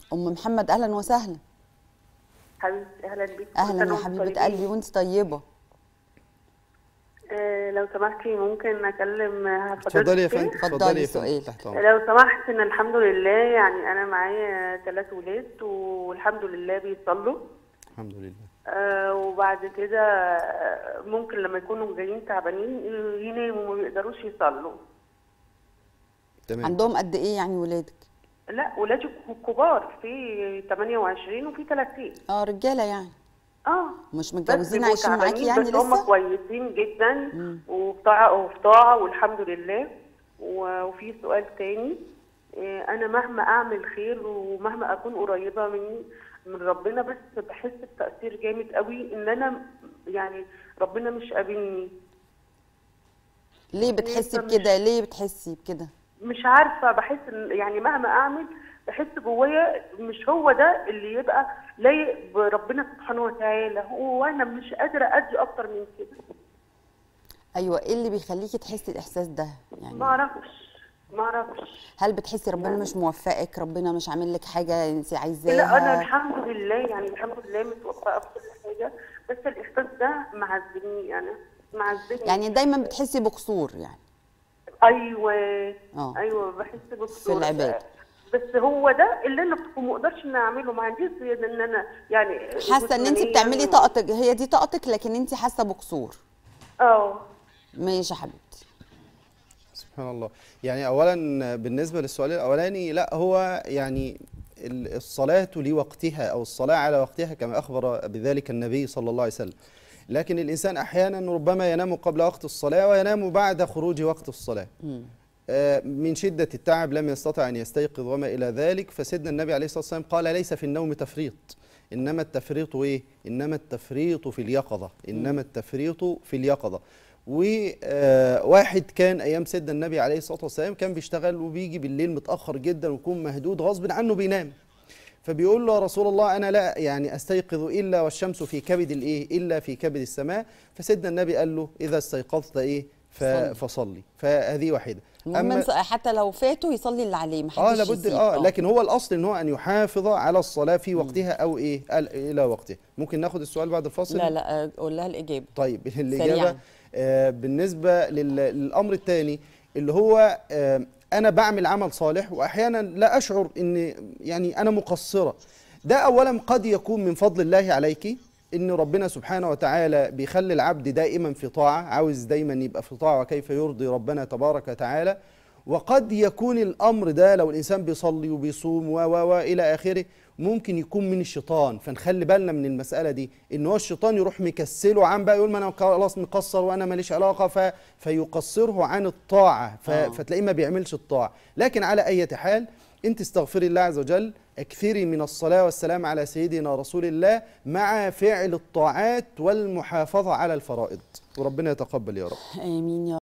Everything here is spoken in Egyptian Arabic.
ام محمد اهلا وسهلا حبيبتي اهلا بيك اهلا كل يا سنة حبيبه وانتم قلبي طيبين. وانت طيبه آه لو سمحتي ممكن اكلم حضرتك اتفضلي يا فين؟ فندم اتفضلي اتفضلي يا فندم سؤال. تحت أمرك. لو سمحت ان الحمد لله يعني انا معايا ثلاث ولاد والحمد لله بيصلوا الحمد لله آه وبعد كده آه، ممكن لما يكونوا جايين تعبانين يناموا ما بيقدروش يصلوا تمام عندهم قد ايه يعني ولادك لا ولادي كبار في 28 وفي 30 اه رجاله يعني اه مش بس متجوزين بيبقوا عايشين معاكي تعبانين يعني بس هم لسه كويسين جدا وفي طاعة وفي طاعة والحمد لله و- وفي سؤال تاني إيه، أنا مهما أعمل خير ومهما أكون قريبة من من ربنا بس بحس بتأثير جامد قوي إن أنا يعني ربنا مش قابلني ليه بتحسي مش- بكده ليه بتحسي بكده مش عارفة بحس إن يعني مهما أعمل بحس جوايا مش هو ده اللي يبقى لايق بربنا سبحانه وتعالى وأنا مش قادرة أدي أكتر من كده ايوه ايه اللي بيخليكي تحسي الاحساس ده ما يعني اعرفش ما اعرفش هل بتحسي ربنا مش موفقك ربنا مش عامل لك حاجه انت عايزاها لا انا الحمد لله يعني الحمد لله متوفقه في كل حاجه بس الاحساس ده معذبني انا معذبني يعني دايما بتحسي بقصور يعني ايوه آه. ايوه بحس بقصور العبادة. بس هو ده اللي انا ما اقدرش ان اعمله ما عنديش زياده ان انا يعني حاسه ان انت جسمانياً بتعملي و- طاقتك هي دي طاقتك لكن انت حاسه بقصور اه ماشي يا حبيبتي سبحان الله يعني اولا بالنسبه للسؤال الاولاني لا هو يعني ال- الصلاه لوقتها او الصلاه على وقتها كما اخبر بذلك النبي صلى الله عليه وسلم لكن الانسان احيانا ربما ينام قبل وقت الصلاه وينام بعد خروج وقت الصلاه آه، من شدة التعب لم يستطع أن يستيقظ وما إلى ذلك فسيدنا النبي عليه الصلاة والسلام قال ليس في النوم تفريط إنما التفريط إيه؟ إنما التفريط في اليقظة إنما التفريط في اليقظة وواحد كان أيام سيدنا النبي عليه الصلاة والسلام كان بيشتغل وبيجي بالليل متأخر جدا ويكون مهدود غصب عنه بينام فبيقول له يا رسول الله انا لا يعني استيقظ الا والشمس في كبد الايه الا في كبد السماء فسيدنا النبي قال له اذا استيقظت ايه ف- صلي. فصلي فهذه واحده المهم إنس- حتى لو فاتوا يصلي اللي عليه اه محدش لابد يسيب. اه لكن هو الاصل ان هو ان يحافظ على الصلاه في وقتها او ايه ال- الى وقتها ممكن ناخد السؤال بعد الفاصل لا لا آه، قول لها الاجابه طيب سريعاً. الاجابه آه بالنسبه لل- للامر الثاني اللي هو آه انا بعمل عمل صالح واحيانا لا اشعر ان يعني انا مقصره ده اولا قد يكون من فضل الله عليك ان ربنا سبحانه وتعالى بيخلي العبد دائما في طاعه عاوز دايما يبقى في طاعه وكيف يرضي ربنا تبارك وتعالى وقد يكون الامر ده لو الانسان بيصلي وبيصوم و و و الى اخره ممكن يكون من الشيطان فنخلي بالنا من المساله دي ان هو الشيطان يروح مكسله عن بقى يقول ما انا خلاص مقصر وانا ماليش علاقه ف... فيقصره عن الطاعه ف... آه. فتلاقيه ما بيعملش الطاعه لكن على اي حال انت استغفري الله عز وجل اكثري من الصلاه والسلام على سيدنا رسول الله مع فعل الطاعات والمحافظه على الفرائض وربنا يتقبل يا رب امين يا